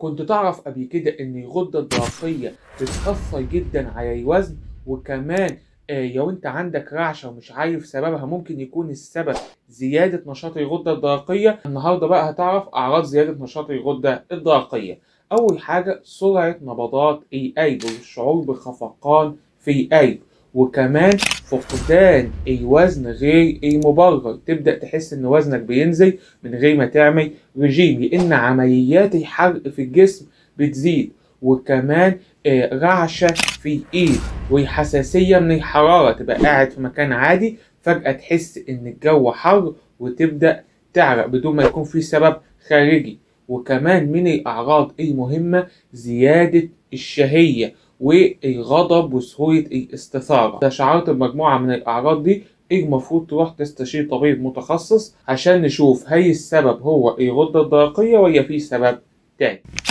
كنت تعرف قبل كده ان الغدة الدرقية بتأثر جدا على الوزن وكمان آه، لو انت عندك رعشة ومش عارف سببها ممكن يكون السبب زيادة نشاط الغدة الدرقية النهاردة بقى هتعرف أعراض زيادة نشاط الغدة الدرقية أول حاجة سرعة نبضات القلب والشعور بخفقان في القلب وكمان فقدان الوزن غير المبرر تبدأ تحس ان وزنك بينزل من غير ما تعمل رجيم لان عمليات الحرق في الجسم بتزيد وكمان آه، رعشة في الايد والحساسية من الحرارة تبقى قاعد في مكان عادي فجأة تحس ان الجو حر وتبدأ تعرق بدون ما يكون في سبب خارجي وكمان من الأعراض المهمة زيادة الشهية والغضب وسهولة الاستثارة إذا شعرت بمجموعة من الأعراض دي المفروض تروح تستشير طبيب متخصص عشان نشوف هل السبب هو الغدة الدرقية ولا في سبب تاني